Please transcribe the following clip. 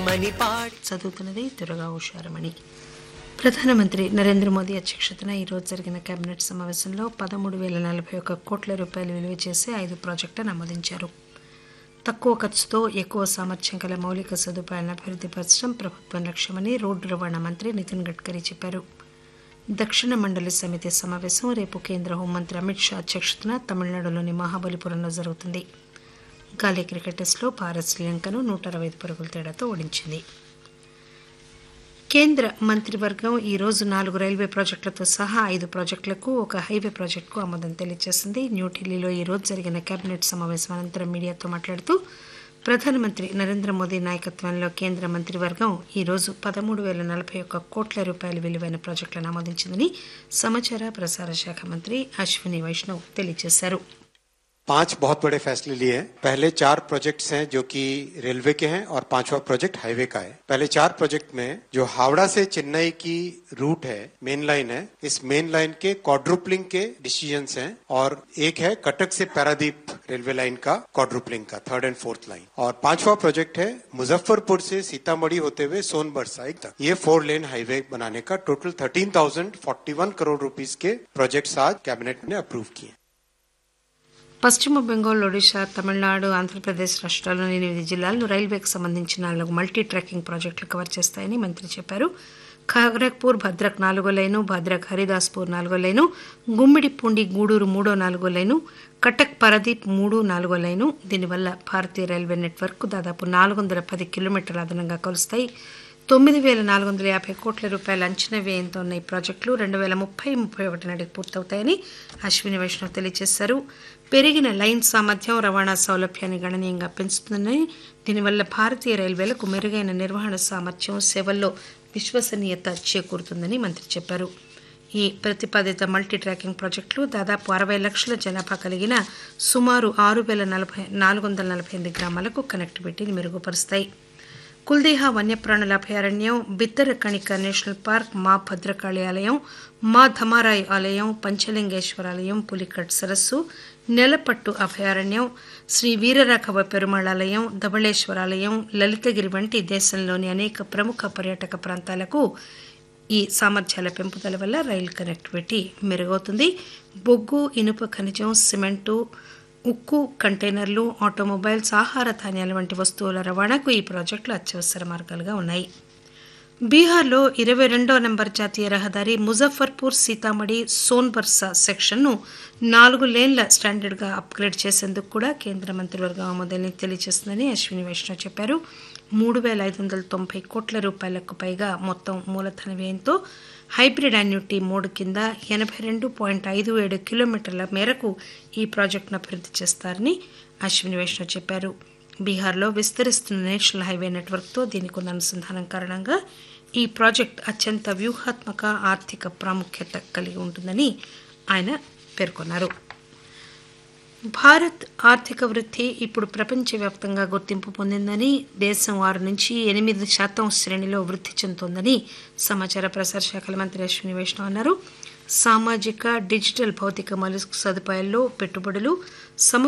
ఆడమని పాడి చదువుతున్నది దుర్గా ఉషారమణి ప్రధానమంత్రి నరేంద్ర మోదీ అధ్యక్షతన ఈరోజు జరిగిన కేబినెట్ సమావేశంలో పదమూడు వేల నలభై ఒక్క కోట్ల రూపాయలు విలువ చేసే ఐదు ప్రాజెక్టులను ఆమోదించారు తక్కువ ఖర్చుతో ఎక్కువ సామర్థ్యం గల మౌలిక సదుపాయాలను అభివృద్ధిపరచడం ప్రభుత్వం లక్ష్యమని రోడ్డు రవాణా మంత్రి నితిన్ గడ్కరీ చెప్పారు దక్షిణ మండలి సమితి సమావేశం రేపు కేంద్ర హోంమంత్రి అమిత్ షా అధ్యక్షతన తమిళనాడులోని మహాబలిపురంలో జరుగుతుంది గాలీ క్రికెట్ టెస్టులో భారత్ శ్రీలంకను నూట అరవై ఐదు పరుగుల తేడాతో ఓడించింది కేంద్ర మంత్రివర్గం ఈ రోజు నాలుగు రైల్వే ప్రాజెక్టులతో సహా ఐదు ప్రాజెక్టులకు ఒక హైవే ప్రాజెక్టుకు ఆమోదం తెలియజేసింది న్యూఢిల్లీలో ఈ రోజు జరిగిన కేబినెట్ సమావేశం అనంతరం మీడియాతో మాట్లాడుతూ ప్రధానమంత్రి నరేంద్ర మోదీ నాయకత్వంలో కేంద్ర మంత్రివర్గం ఈ రోజు పదమూడు వేల నలభై ఒక్క కోట్ల రూపాయల విలువైన ప్రాజెక్టులను ఆమోదించిందని సమాచార ప్రసార శాఖ మంత్రి అశ్విని వైష్ణవ్ తెలియజేశారు पांच बहुत बड़े फैसले लिए हैं पहले चार प्रोजेक्ट्स हैं जो कि रेलवे के हैं और पांचवा प्रोजेक्ट हाईवे का है पहले चार प्रोजेक्ट में जो हावड़ा से चेन्नई की रूट है मेन लाइन है इस मेन लाइन के क्वाड्रुपलिंग के डिसीजंस हैं और एक है कटक से पैरादीप रेलवे लाइन का क्वाड्रुपलिंग का थर्ड एंड फोर्थ लाइन और पांचवा प्रोजेक्ट है मुजफ्फरपुर से सीतामढ़ी होते हुए सोनभर साइड तक ये फोर लेन हाईवे बनाने का total thirteen thousand forty one crore rupees के प्रोजेक्ट्स आज कैबिनेट ने अप्रूव किए పశ్చిమ బెంగాల్ ఒడిశా తమిళనాడు ఆంధ్రప్రదేశ్ రాష్ట్రాల్లోని ఎనిమిది జిల్లాలను రైల్వేకి సంబంధించిన నాలుగు మల్టీ ట్రాకింగ్ ప్రాజెక్టులు కవర్ చేస్తాయని మంత్రి చెప్పారు ఖాగ్రక్పూర్ భద్రక్ నాలుగో లైను భద్రక్ హరిదాస్పూర్ నాలుగో లైను గుమ్మిడిపూండి గూడూరు మూడో నాలుగో లైను కటక్ పరదీప్ మూడు నాలుగో లైను దీనివల్ల భారతీయ రైల్వే నెట్వర్క్ దాదాపు నాలుగు వందల పది కిలోమీటర్ల అదనంగా కలుస్తాయి తొమ్మిది వేల నాలుగు వందల యాభై కోట్ల రూపాయల అంచనా వ్యయంతో ఉన్న ఈ ప్రాజెక్టులు రెండు వేల ముప్పై ముప్పై ఒకటి నాటికి పూర్తవుతాయని అశ్విని వైష్ణవ్ తెలియజేశారు పెరిగిన లైన్ సామర్థ్యం రవాణా సౌలభ్యాన్ని గణనీయంగా పెంచుతుందని దీనివల్ల భారతీయ రైల్వేలకు మెరుగైన నిర్వహణ సామర్థ్యం సేవల్లో విశ్వసనీయత చేకూరుతుందని మంత్రి చెప్పారు ఈ ప్రతిపాదిత మల్టీ ట్రాకింగ్ ప్రాజెక్టులు దాదాపు అరవై లక్షల జనాభా కలిగిన సుమారు ఆరు వేల నలభై నాలుగు వందల నలభై ఎనిమిది గ్రామాలకు కనెక్టివిటీని మెరుగుపరుస్తాయి కుల్దేహా వన్యప్రాణుల అభయారణ్యం బిత్తర కణిక నేషనల్ పార్క్ మా భద్రకాళి ఆలయం మా ధమారాయ్ ఆలయం పంచలింగేశ్వర ఆలయం పులికట్ సరస్సు నెలపట్టు అభయారణ్యం శ్రీ వీరరాఘవ పెరుమాళ్ ఆలయం ధబళేశ్వర ఆలయం లలితగిరి వంటి దేశంలోని అనేక ప్రముఖ పర్యాటక ప్రాంతాలకు ఈ సామర్థ్యాల పెంపుదల వల్ల రైలు కనెక్టివిటీ మెరుగవుతుంది బొగ్గు ఇనుప ఖనిజం సిమెంటు ఉక్కు కంటైనర్లు ఆటోమొబైల్స్ ఆహార ధాన్యాల వంటి వస్తువుల రవాణాకు ఈ ప్రాజెక్టులు అత్యవసర మార్గాలుగా ఉన్నాయి బీహార్లో ఇరవై రెండో నంబర్ జాతీయ రహదారి ముజఫర్పూర్ సీతామఢి సోన్బర్సా సెక్షన్ను నాలుగు లేన్ల స్టాండర్డ్గా అప్గ్రేడ్ చేసేందుకు కూడా కేంద్ర మంత్రివర్గం ఆమోదాన్ని తెలియజేస్తుందని అశ్విని వైష్ణవ్ చెప్పారు మూడు వేల ఐదు వందల తొంభై కోట్ల రూపాయలకు పైగా మొత్తం మూలధన వ్యయంతో హైబ్రిడ్ అన్యూటీ మోడ్ కింద ఎనభై రెండు పాయింట్ ఐదు ఏడు కిలోమీటర్ల మేరకు ఈ ప్రాజెక్టును అభివృద్ధి చేస్తారని అశ్విని వైష్ణవ్ చెప్పారు బీహార్లో విస్తరిస్తున్న నేషనల్ హైవే నెట్వర్క్తో దీనికి ఉన్న అనుసంధానం కారణంగా ఈ ప్రాజెక్ట్ అత్యంత వ్యూహాత్మక ఆర్థిక ప్రాముఖ్యత కలిగి ఉంటుందని ఆయన పేర్కొన్నారు భారత్ ఆర్థిక వృద్ధి ఇప్పుడు ప్రపంచవ్యాప్తంగా గుర్తింపు పొందిందని దేశం ఆరు నుంచి ఎనిమిది శాతం శ్రేణిలో వృద్ధి చెందుతోందని సమాచార ప్రసార శాఖల మంత్రి అశ్విని వైష్ణవ్ అన్నారు సామాజిక డిజిటల్ భౌతిక మౌలిక సదుపాయాల్లో పెట్టుబడులు సమ